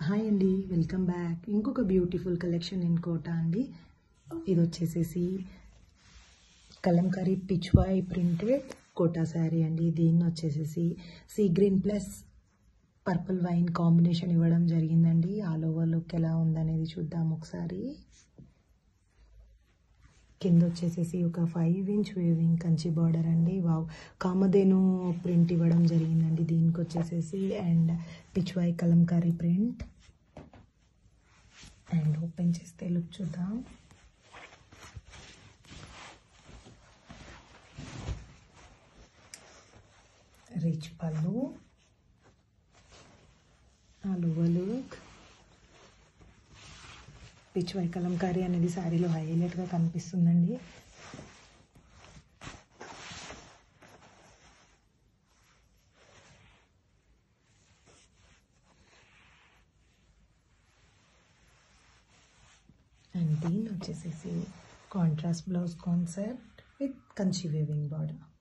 hi అండి welcome back ఇంకొక beautiful collection in Kota అండి ఇది వచ్చేసేసి కలంకారీ పిచ్వాయ్ ప్రింటెడ్ కోటా శారీ అండి దీన్ని వచ్చేసేసి sea green plus purple wine combination ఇవ్వడం జరిగిందండి ఆల్ ఓవర్ లుక్ ఎలా ఉందనేది చూద్దాం ఒకసారి కింద వచ్చేసేసి ఒక five inch weaving Kanchi border అండి వావ్ కామధేను ప్రింట్ ఇవ్వడం జరిగిందండి దీనికి వచ్చేసేసి and Pichwai Kalamkari print and open చేస్తే లుక్ చూద్దాం రిచ్ పళ్ళు ఆలువ లుక్ పిచ్వాయ్ కలంకారీ అనేది శారీలో హైలైట్గా కనిపిస్తుందండి అండ్ దీన్ని వచ్చేసేసి contrast blouse concept with Kanchi weaving border